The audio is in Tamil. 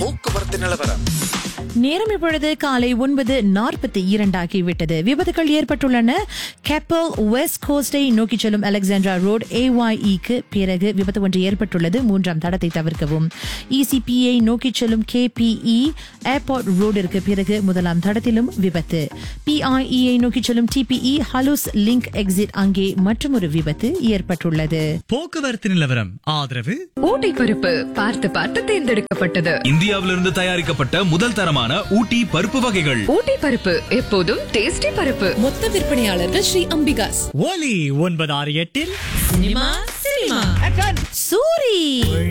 போக்குவரத்து நிலவரம் நேரம் இப்பொழுது காலை ஒன்பது நாற்பத்தி இரண்டாகிவிட்டது விபத்துகள் ஏற்பட்டுள்ளன கேப்பல் வெஸ்ட் கோஸ்டை நோக்கி செல்லும் அலெக்சாண்ட்ரா ரோட் ஏஒய்இக்கு பிறகு விபத்து ஒன்று ஏற்பட்டுள்ளது மூன்றாம் தடத்தை தவிர்க்கவும் இசிபிஐ நோக்கி செல்லும் கேபிஇ ஏர்போர்ட் ரோடிற்கு பிறகு முதலாம் தடத்திலும் விபத்து பிஐஇஐ நோக்கி செல்லும் டிபிஇ ஹலூஸ் லிங்க் எக்ஸிட் அங்கே மற்றொரு விபத்து ஏற்பட்டுள்ளது போக்குவரத்து நிலவரம் ஆதரவு ஊட்டி பருப்பு பார்த்து பார்த்து தேர்ந்தெடுக்கப்பட்டது இந்தியாவிலிருந்து தயாரிக்கப்பட்ட முதல் தரமான ஊட்டி பருப்பு வகைகள் ஊட்டி பருப்பு எப்போதும் டேஸ்டி பருப்பு மொத்த விற்பனையாளர்கள் ஸ்ரீ அம்பிகாஸ் ஒலி ஒன்பது ஆறு எட்டில் சூரி